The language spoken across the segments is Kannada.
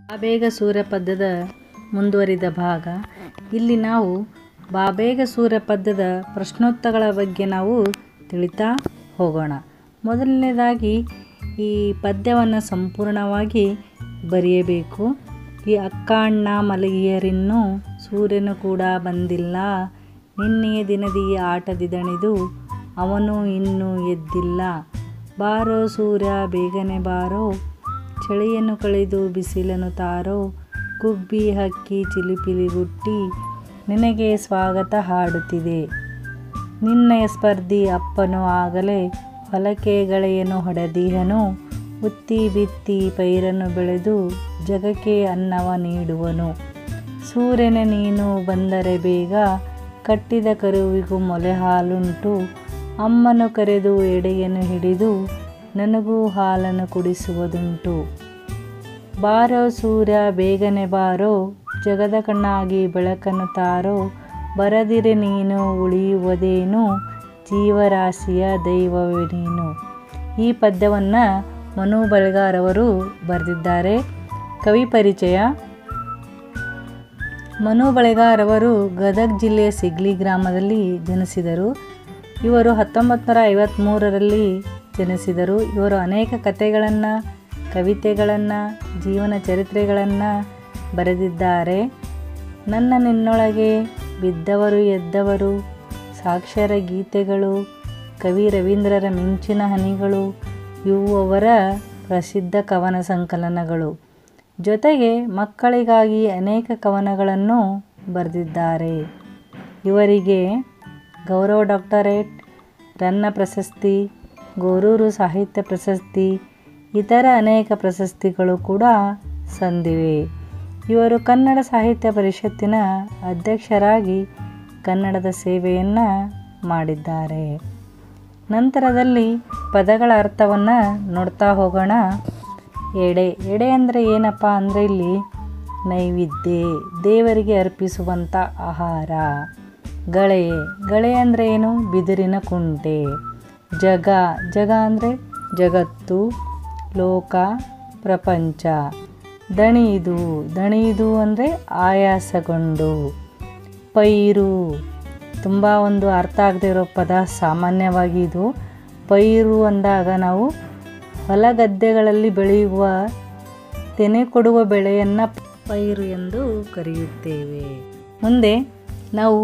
ಬಾಬೇಗ ಸೂರ್ಯ ಪದ್ಯದ ಮುಂದುವರಿದ ಭಾಗ ಇಲ್ಲಿ ನಾವು ಬಾಬೇಗ ಸೂರ್ಯ ಪದ್ಯದ ಪ್ರಶ್ನೋತ್ತರಗಳ ಬಗ್ಗೆ ನಾವು ತಿಳಿತಾ ಹೋಗೋಣ ಮೊದಲನೇದಾಗಿ ಈ ಪದ್ಯವನ್ನು ಸಂಪೂರ್ಣವಾಗಿ ಬರೆಯಬೇಕು ಈ ಅಕ್ಕ ಅಣ್ಣ ಮಲಗಿಯರಿನ್ನೂ ಸೂರ್ಯನು ಕೂಡ ಬಂದಿಲ್ಲ ನಿನ್ನೆಯ ದಿನದಿ ಆಟದಿದಣಿದು ಅವನು ಇನ್ನೂ ಎದ್ದಿಲ್ಲ ಬಾರೋ ಸೂರ್ಯ ಬೇಗನೆ ಬಾರೋ ಚಳಿಯನ್ನು ಕಳೆದು ಬಿಸಿಲನ್ನು ತಾರೋ ಗುಬ್ಬಿ ಹಕ್ಕಿ ಚಿಲಿಪಿಲಿಗುಟ್ಟಿ ನಿನಗೆ ಸ್ವಾಗತ ಹಾಡುತ್ತಿದೆ ನಿನ್ನಯ ಸ್ಪರ್ಧಿ ಅಪ್ಪನು ಆಗಲೇ ಹೊಲಕ್ಕೆ ಗೆಳೆಯನು ಹೊಡೆದಿಹನು ಉತ್ತಿ ಬಿತ್ತಿ ಪೈರನ್ನು ಬೆಳೆದು ಜಗಕ್ಕೆ ಅನ್ನವ ನೀಡುವನು ಸೂರ್ಯನ ನೀನು ಬಂದರೆ ಬೇಗ ಕಟ್ಟಿದ ಕರುವಿಗೂ ಮೊಲೆ ಹಾಲುಂಟು ಅಮ್ಮನು ಕರೆದು ಎಡೆಯನ್ನು ಹಿಡಿದು ನನಗೂ ಹಾಲನ್ನು ಕುಡಿಸುವುದುಂಟು ಬಾರೋ ಸೂರ್ಯ ಬೇಗನೆ ಬಾರೋ ಜಗದ ಕಣ್ಣಾಗಿ ಬೆಳಕನ್ನು ತಾರೋ ಬರದಿರೆ ನೀನು ಉಳಿಯುವುದೇನು ಜೀವರಾಶಿಯ ದೈವವೇ ನೀನು ಈ ಪದ್ಯವನ್ನು ಮನು ಬಳಿಗಾರವರು ಬರೆದಿದ್ದಾರೆ ಕವಿ ಪರಿಚಯ ಮನು ಬಳೆಗಾರವರು ಗದಗ ಜಿಲ್ಲೆಯ ಸಿಗ್ಲಿ ಗ್ರಾಮದಲ್ಲಿ ಜನಿಸಿದರು ಇವರು ಹತ್ತೊಂಬತ್ತು ನೂರ ಐವತ್ತ್ಮೂರರಲ್ಲಿ ಜನಿಸಿದರು ಇವರು ಅನೇಕ ಕಥೆಗಳನ್ನು ಕವಿತೆಗಳನ್ನು ಜೀವನ ಚರಿತ್ರೆಗಳನ್ನು ಬರೆದಿದ್ದಾರೆ ನನ್ನ ನಿನ್ನೊಳಗೆ ಬಿದ್ದವರು ಎದ್ದವರು ಸಾಕ್ಷರ ಗೀತೆಗಳು ಕವಿ ರವೀಂದ್ರರ ಮಿಂಚಿನ ಹನಿಗಳು ಇವು ಅವರ ಪ್ರಸಿದ್ಧ ಕವನ ಸಂಕಲನಗಳು ಜೊತೆಗೆ ಮಕ್ಕಳಿಗಾಗಿ ಅನೇಕ ಕವನಗಳನ್ನು ಬರೆದಿದ್ದಾರೆ ಇವರಿಗೆ ಗೌರವ ಡಾಕ್ಟರೇಟ್ ರನ್ನ ಪ್ರಶಸ್ತಿ ಗೋರೂರು ಸಾಹಿತ್ಯ ಪ್ರಶಸ್ತಿ ಇತರ ಅನೇಕ ಪ್ರಶಸ್ತಿಗಳು ಕೂಡ ಸಂದಿವೆ ಇವರು ಕನ್ನಡ ಸಾಹಿತ್ಯ ಪರಿಷತ್ತಿನ ಅಧ್ಯಕ್ಷರಾಗಿ ಕನ್ನಡದ ಸೇವೆಯನ್ನು ಮಾಡಿದ್ದಾರೆ ನಂತರದಲ್ಲಿ ಪದಗಳ ಅರ್ಥವನ್ನು ನೋಡ್ತಾ ಹೋಗೋಣ ಎಡೆ ಎಡೆ ಅಂದರೆ ಏನಪ್ಪ ಅಂದರೆ ಇಲ್ಲಿ ನೈವೇದ್ಯ ದೇವರಿಗೆ ಅರ್ಪಿಸುವಂಥ ಆಹಾರ ಗಳೆ ಗಳೆ ಅಂದರೆ ಏನು ಬಿದಿರಿನ ಕುಂಟೆ ಜಗ ಜಗ ಅಂದರೆ ಜಗತ್ತು ಲೋಕ ಪ್ರಪಂಚ ದಣಿದು ದಣಿದು ಅಂದರೆ ಆಯಾಸಗೊಂಡು ಪೈರು ತುಂಬ ಒಂದು ಅರ್ಥ ಆಗದೆ ಇರೋ ಪದ ಸಾಮಾನ್ಯವಾಗಿ ಇದು ಪೈರು ಅಂದಾಗ ನಾವು ಹೊಲ ಗದ್ದೆಗಳಲ್ಲಿ ಬೆಳೆಯುವ ತೆನೆ ಕೊಡುವ ಬೆಳೆಯನ್ನು ಪೈರು ಎಂದು ಕರೆಯುತ್ತೇವೆ ಮುಂದೆ ನಾವು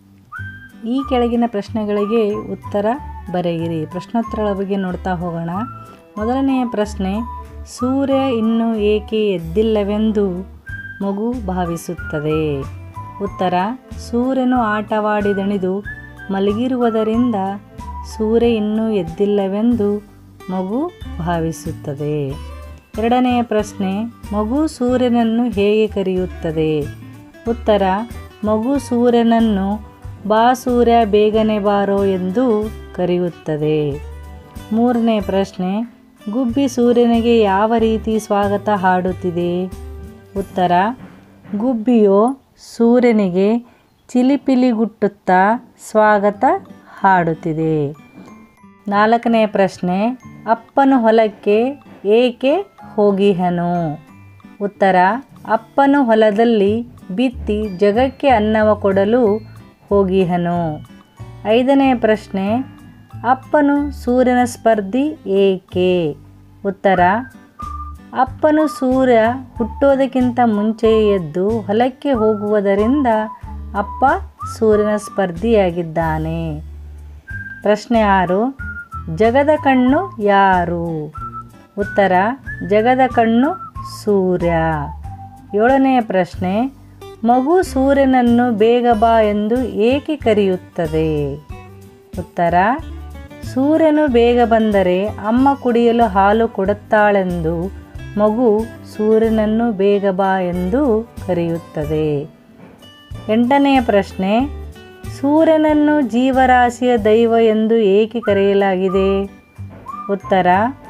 ಈ ಕೆಳಗಿನ ಪ್ರಶ್ನೆಗಳಿಗೆ ಉತ್ತರ ಬರೆಯಿರಿ ಪ್ರಶ್ನೋತ್ತರಗಳ ಬಗ್ಗೆ ನೋಡ್ತಾ ಹೋಗೋಣ ಮೊದಲನೆಯ ಪ್ರಶ್ನೆ ಸೂರ್ಯ ಇನ್ನೂ ಏಕೆ ಎದ್ದಿಲ್ಲವೆಂದು ಮಗು ಭಾವಿಸುತ್ತದೆ ಉತ್ತರ ಸೂರ್ಯನು ಆಟವಾಡಿದಣಿದು ಮಲಗಿರುವುದರಿಂದ ಸೂರ್ಯ ಇನ್ನೂ ಎದ್ದಿಲ್ಲವೆಂದು ಮಗು ಭಾವಿಸುತ್ತದೆ ಎರಡನೆಯ ಪ್ರಶ್ನೆ ಮಗು ಸೂರ್ಯನನ್ನು ಹೇಗೆ ಕರೆಯುತ್ತದೆ ಉತ್ತರ ಮಗು ಸೂರ್ಯನನ್ನು ಬಾ ಸೂರ್ಯ ಬೇಗನೆ ಬಾರೋ ಎಂದು ಕರೆಯುತ್ತದೆ ಮೂರನೇ ಪ್ರಶ್ನೆ ಗುಬ್ಬಿ ಸೂರ್ಯನಿಗೆ ಯಾವ ರೀತಿ ಸ್ವಾಗತ ಹಾಡುತ್ತಿದೆ ಉತ್ತರ ಗುಬ್ಬಿಯು ಸೂರ್ಯನಿಗೆ ಚಿಲಿಪಿಲಿಗುಟ್ಟುತ್ತಾ ಸ್ವಾಗತ ಹಾಡುತ್ತಿದೆ ನಾಲ್ಕನೇ ಪ್ರಶ್ನೆ ಅಪ್ಪನು ಹೊಲಕ್ಕೆ ಏಕೆ ಹೋಗಿಹನು ಉತ್ತರ ಅಪ್ಪನು ಹೊಲದಲ್ಲಿ ಬಿತ್ತಿ ಜಗಕ್ಕೆ ಅನ್ನವ ಕೊಡಲು ಹೋಗಿಹನು ಐದನೇ ಪ್ರಶ್ನೆ ಅಪ್ಪನು ಸೂರ್ಯನ ಸ್ಪರ್ಧಿ ಏಕೆ ಉತ್ತರ ಅಪ್ಪನು ಸೂರ್ಯ ಹುಟ್ಟೋದಕ್ಕಿಂತ ಮುಂಚೆಯೇ ಎದ್ದು ಹೊಲಕ್ಕೆ ಹೋಗುವುದರಿಂದ ಅಪ್ಪ ಸೂರ್ಯನ ಸ್ಪರ್ಧಿಯಾಗಿದ್ದಾನೆ ಪ್ರಶ್ನೆ ಆರು ಜಗದ ಕಣ್ಣು ಯಾರು ಉತ್ತರ ಜಗದ ಕಣ್ಣು ಸೂರ್ಯ ಏಳನೆಯ ಪ್ರಶ್ನೆ ಮಗು ಸೂರ್ಯನನ್ನು ಬೇಗ ಬಾ ಎಂದು ಏಕೆ ಕರೆಯುತ್ತದೆ ಉತ್ತರ ಸೂರ್ಯನು ಬೇಗ ಬಂದರೆ ಅಮ್ಮ ಕುಡಿಯಲು ಹಾಲು ಕೊಡುತ್ತಾಳೆಂದು ಮಗು ಸೂರ್ಯನನ್ನು ಬೇಗ ಬಾ ಎಂದು ಕರೆಯುತ್ತದೆ ಎಂಟನೆಯ ಪ್ರಶ್ನೆ ಸೂರ್ಯನನ್ನು ಜೀವರಾಶಿಯ ದೈವ ಎಂದು ಏಕೆ ಕರೆಯಲಾಗಿದೆ ಉತ್ತರ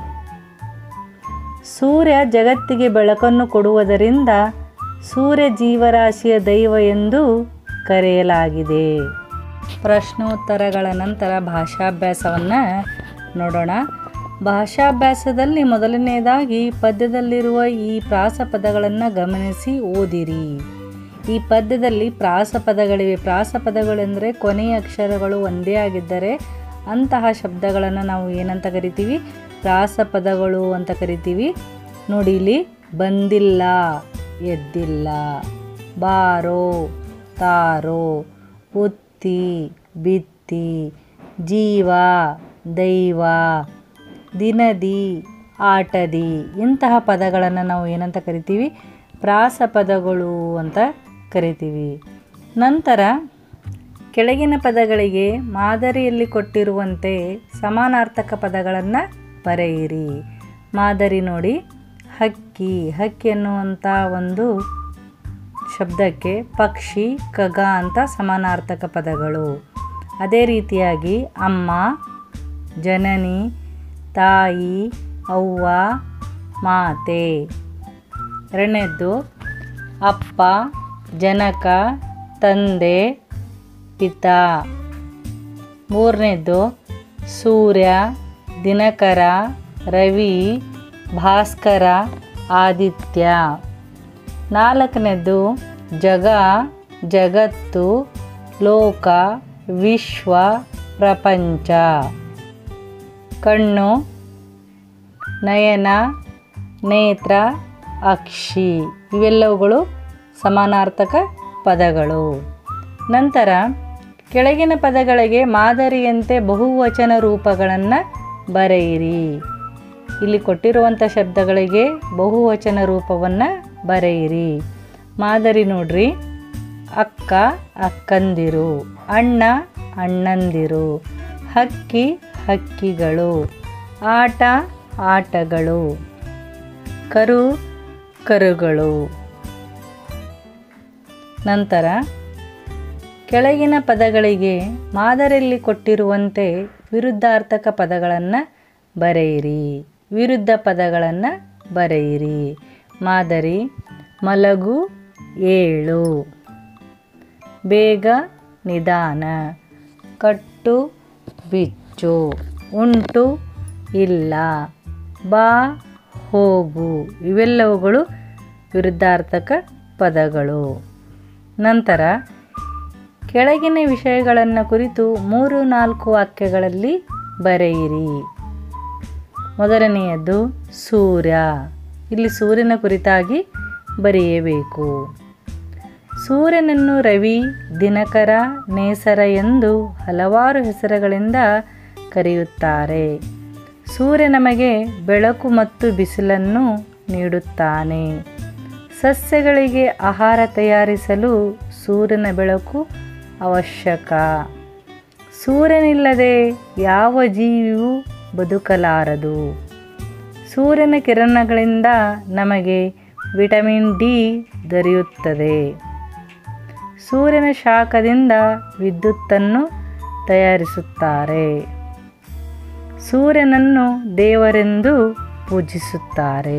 ಸೂರ್ಯ ಜಗತ್ತಿಗೆ ಬೆಳಕನ್ನು ಕೊಡುವುದರಿಂದ ಸೂರ್ಯ ಜೀವರಾಶಿಯ ದೈವ ಎಂದು ಕರೆಯಲಾಗಿದೆ ಪ್ರಶ್ನೋತ್ತರಗಳ ನಂತರ ಭಾಷಾಭ್ಯಾಸವನ್ನು ನೋಡೋಣ ಭಾಷಾಭ್ಯಾಸದಲ್ಲಿ ಮೊದಲನೆಯದಾಗಿ ಪದ್ಯದಲ್ಲಿರುವ ಈ ಪ್ರಾಸ ಪದಗಳನ್ನು ಗಮನಿಸಿ ಓದಿರಿ ಈ ಪದ್ಯದಲ್ಲಿ ಪ್ರಾಸ ಪದಗಳಿವೆ ಪ್ರಾಸ ಪದಗಳೆಂದರೆ ಕೊನೆಯ ಅಕ್ಷರಗಳು ಒಂದೇ ಆಗಿದ್ದರೆ ಅಂತಹ ಶಬ್ದಗಳನ್ನು ನಾವು ಏನಂತ ಕರಿತೀವಿ ಪ್ರಾಸ ಪದಗಳು ಅಂತ ಕರಿತೀವಿ ನೋಡಿ ಇಲ್ಲಿ ಬಂದಿಲ್ಲ ಎದ್ದಿಲ್ಲ ಬಾರೋ ತಾರೋ ಉತ್ತಿ ಬಿತ್ತಿ ಜೀವ ದೈವ ದಿನದಿ ಆಟದಿ ಇಂತಹ ಪದಗಳನ್ನು ನಾವು ಏನಂತ ಕರಿತೀವಿ ಪ್ರಾಸ ಪದಗಳು ಅಂತ ಕರಿತೀವಿ ನಂತರ ಕೆಳಗಿನ ಪದಗಳಿಗೆ ಮಾದರಿಯಲ್ಲಿ ಕೊಟ್ಟಿರುವಂತೆ ಸಮಾನಾರ್ಥಕ ಪದಗಳನ್ನು ಬರೆಯಿರಿ ಮಾದರಿ ನೋಡಿ ಹಕ್ಕಿ ಹಕ್ಕಿ ಎನ್ನುವಂಥ ಒಂದು ಶಬ್ದಕ್ಕೆ ಪಕ್ಷಿ ಖಗ ಅಂತ ಸಮಾನಾರ್ಥಕ ಪದಗಳು ಅದೇ ರೀತಿಯಾಗಿ ಅಮ್ಮ ಜನನಿ ತಾಯಿ ಅವ್ವ ಮಾತೆ ಎರಡನೇದ್ದು ಅಪ್ಪ ಜನಕ ತಂದೆ ಪಿತಾ ಮೂರನೇದ್ದು ಸೂರ್ಯ ದಿನಕರ ರವಿ ಭಾಸ್ಕರ ಆದಿತ್ಯ ನಾಲ್ಕನೇದ್ದು ಜಗ ಜಗತ್ತು ಲೋಕ ವಿಶ್ವ ಪ್ರಪಂಚ ಕಣ್ಣು ನಯನ ನೇತ್ರ ಅಕ್ಷಿ ಇವೆಲ್ಲವುಗಳು ಸಮಾನಾರ್ಥಕ ಪದಗಳು ನಂತರ ಕೆಳಗಿನ ಪದಗಳಿಗೆ ಮಾದರಿಯಂತೆ ಬಹುವಚನ ರೂಪಗಳನ್ನು ಬರೆಯಿರಿ ಇಲ್ಲಿ ಕೊಟ್ಟಿರುವಂಥ ಶಬ್ದಗಳಿಗೆ ಬಹುವಚನ ರೂಪವನ್ನು ಬರೆಯಿರಿ ಮಾದರಿ ನೋಡ್ರಿ ಅಕ್ಕ ಅಕ್ಕಂದಿರು ಅಣ್ಣ ಅಣ್ಣಂದಿರು ಹಕ್ಕಿ ಹಕ್ಕಿಗಳು ಆಟ ಆಟಗಳು ಕರು ಕರುಗಳು ನಂತರ ಕೆಳಗಿನ ಪದಗಳಿಗೆ ಮಾದರಿಯಲ್ಲಿ ಕೊಟ್ಟಿರುವಂತೆ ವಿರುದ್ಧಾರ್ಥಕ ಪದಗಳನ್ನು ಬರೆಯಿರಿ ವಿರುದ್ಧ ಪದಗಳನ್ನು ಬರೆಯಿರಿ ಮಾದರಿ ಮಲಗು ಏಳು ಬೇಗ ನಿಧಾನ ಕಟ್ಟು ಬಿಚ್ಚು ಉಂಟು ಇಲ್ಲ ಬಾ ಹೋಗು ಇವೆಲ್ಲವುಗಳು ವಿರುದ್ಧಾರ್ಥಕ ಪದಗಳು ನಂತರ ಕೆಳಗಿನ ವಿಷಯಗಳನ್ನು ಕುರಿತು ಮೂರು ನಾಲ್ಕು ವಾಕ್ಯಗಳಲ್ಲಿ ಬರೆಯಿರಿ ಮೊದಲನೆಯದ್ದು ಸೂರ್ಯ ಇಲ್ಲಿ ಸೂರ್ಯನ ಕುರಿತಾಗಿ ಬರೆಯಬೇಕು ಸೂರ್ಯನನ್ನು ರವಿ ದಿನಕರ ನೇಸರ ಎಂದು ಹಲವಾರು ಹೆಸರುಗಳಿಂದ ಕರೆಯುತ್ತಾರೆ ಸೂರ್ಯ ನಮಗೆ ಬೆಳಕು ಮತ್ತು ಬಿಸಿಲನ್ನು ನೀಡುತ್ತಾನೆ ಸಸ್ಯಗಳಿಗೆ ಆಹಾರ ತಯಾರಿಸಲು ಸೂರ್ಯನ ಬೆಳಕು ಅವಶ್ಯಕ ಸೂರ್ಯನಿಲ್ಲದೆ ಯಾವ ಜೀವಿಯೂ ಬದುಕಲಾರದು ಸೂರ್ಯನ ಕಿರಣಗಳಿಂದ ನಮಗೆ ವಿಟಮಿನ್ ಡಿ ದೊರೆಯುತ್ತದೆ ಸೂರ್ಯನ ಶಾಖದಿಂದ ವಿದ್ಯುತ್ತನ್ನು ತಯಾರಿಸುತ್ತಾರೆ ಸೂರ್ಯನನ್ನು ದೇವರೆಂದು ಪೂಜಿಸುತ್ತಾರೆ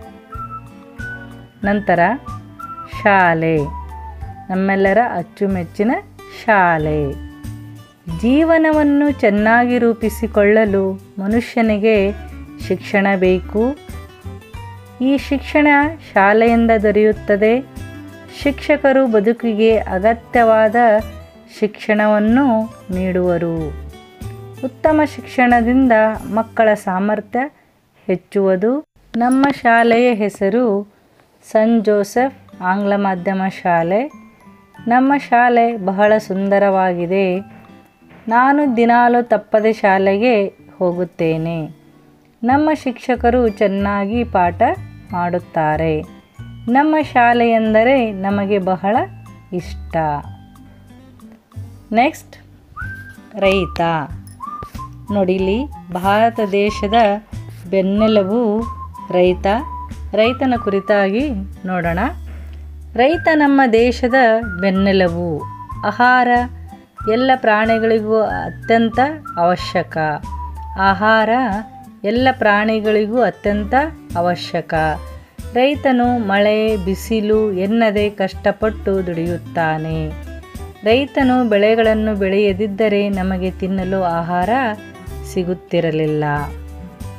ನಂತರ ಶಾಲೆ ನಮ್ಮೆಲ್ಲರ ಅಚ್ಚುಮೆಚ್ಚಿನ ಶಾಲೆ ಜೀವನವನ್ನು ಚೆನ್ನಾಗಿ ರೂಪಿಸಿಕೊಳ್ಳಲು ಮನುಷ್ಯನಿಗೆ ಶಿಕ್ಷಣ ಬೇಕು ಈ ಶಿಕ್ಷಣ ಶಾಲೆಯಿಂದ ದೊರೆಯುತ್ತದೆ ಶಿಕ್ಷಕರು ಬದುಕಿಗೆ ಅಗತ್ಯವಾದ ಶಿಕ್ಷಣವನ್ನು ನೀಡುವರು ಉತ್ತಮ ಶಿಕ್ಷಣದಿಂದ ಮಕ್ಕಳ ಸಾಮರ್ಥ್ಯ ಹೆಚ್ಚುವುದು ನಮ್ಮ ಶಾಲೆಯ ಹೆಸರು ಸನ್ ಜೋಸೆಫ್ ಆಂಗ್ಲ ಮಾಧ್ಯಮ ಶಾಲೆ ನಮ್ಮ ಶಾಲೆ ಬಹಳ ಸುಂದರವಾಗಿದೆ ನಾನು ದಿನಾಲು ತಪ್ಪದೆ ಶಾಲೆಗೆ ಹೋಗುತ್ತೇನೆ ನಮ್ಮ ಶಿಕ್ಷಕರು ಚೆನ್ನಾಗಿ ಪಾಠ ಮಾಡುತ್ತಾರೆ ನಮ್ಮ ಶಾಲೆ ಎಂದರೆ ನಮಗೆ ಬಹಳ ಇಷ್ಟ ನೆಕ್ಸ್ಟ್ ರೈತ ನೋಡಿಲಿ ಭಾರತ ದೇಶದ ಬೆನ್ನೆಲುಬು ರೈತ ರೈತನ ಕುರಿತಾಗಿ ನೋಡೋಣ ರೈತ ನಮ್ಮ ದೇಶದ ಬೆನ್ನೆಲುಬು ಆಹಾರ ಎಲ್ಲ ಪ್ರಾಣಿಗಳಿಗೂ ಅತ್ಯಂತ ಅವಶ್ಯಕ ಆಹಾರ ಎಲ್ಲ ಪ್ರಾಣಿಗಳಿಗೂ ಅತ್ಯಂತ ಅವಶ್ಯಕ ರೈತನು ಮಳೆ ಬಿಸಿಲು ಎನ್ನದೆ ಕಷ್ಟಪಟ್ಟು ದುಡಿಯುತ್ತಾನೆ ರೈತನು ಬೆಳೆಗಳನ್ನು ಬೆಳೆಯದಿದ್ದರೆ ನಮಗೆ ತಿನ್ನಲು ಆಹಾರ ಸಿಗುತ್ತಿರಲಿಲ್ಲ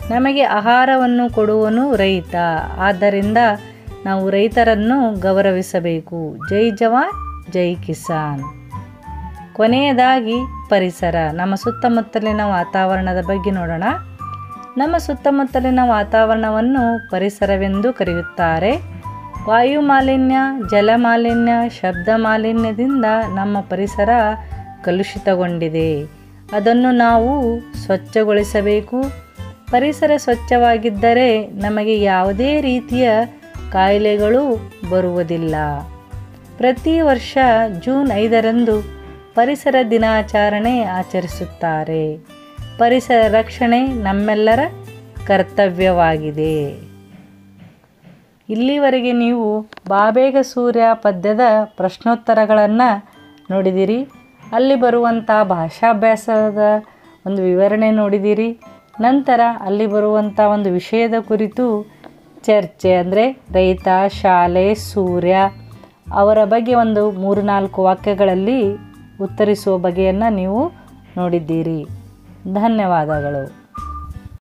ನಮಗೆ ಆಹಾರವನ್ನು ಕೊಡುವನು ರೈತ ಆದ್ದರಿಂದ ನಾವು ರೈತರನ್ನು ಗೌರವಿಸಬೇಕು ಜೈ ಜವಾನ್ ಜೈ ಕಿಸಾನ್ ಕೊನೆಯದಾಗಿ ಪರಿಸರ ನಮ್ಮ ಸುತ್ತಮುತ್ತಲಿನ ವಾತಾವರಣದ ಬಗ್ಗೆ ನೋಡೋಣ ನಮ್ಮ ಸುತ್ತಮುತ್ತಲಿನ ವಾತಾವರಣವನ್ನು ಪರಿಸರವೆಂದು ಕರೆಯುತ್ತಾರೆ ವಾಯು ಮಾಲಿನ್ಯ ಜಲ ಮಾಲಿನ್ಯ ಶಬ್ದ ಮಾಲಿನ್ಯದಿಂದ ನಮ್ಮ ಪರಿಸರ ಕಲುಷಿತಗೊಂಡಿದೆ ಅದನ್ನು ನಾವು ಸ್ವಚ್ಛಗೊಳಿಸಬೇಕು ಪರಿಸರ ಸ್ವಚ್ಛವಾಗಿದ್ದರೆ ನಮಗೆ ಯಾವುದೇ ರೀತಿಯ ಕಾಯಿಲೆಗಳು ಬರುವುದಿಲ್ಲ ಪ್ರತಿ ವರ್ಷ ಜೂನ್ ಐದರಂದು ಪರಿಸರ ದಿನಾಚರಣೆ ಆಚರಿಸುತ್ತಾರೆ ಪರಿಸರ ರಕ್ಷಣೆ ನಮ್ಮೆಲ್ಲರ ಕರ್ತವ್ಯವಾಗಿದೆ ಇಲ್ಲಿವರೆಗೆ ನೀವು ಬಾಬೇಗ ಸೂರ್ಯ ಪದ್ಯದ ಪ್ರಶ್ನೋತ್ತರಗಳನ್ನು ನೋಡಿದಿರಿ ಅಲ್ಲಿ ಬರುವಂಥ ಭಾಷಾಭ್ಯಾಸದ ಒಂದು ವಿವರಣೆ ನೋಡಿದಿರಿ ನಂತರ ಅಲ್ಲಿ ಬರುವಂಥ ಒಂದು ವಿಷಯದ ಕುರಿತು ಚರ್ಚೆ ಅಂದರೆ ರೈತ ಶಾಲೆ ಸೂರ್ಯ ಅವರ ಬಗ್ಗೆ ಒಂದು ಮೂರು ನಾಲ್ಕು ವಾಕ್ಯಗಳಲ್ಲಿ ಉತ್ತರಿಸುವ ಬಗೆಯನ್ನು ನೀವು ನೋಡಿದ್ದೀರಿ ಧನ್ಯವಾದಗಳು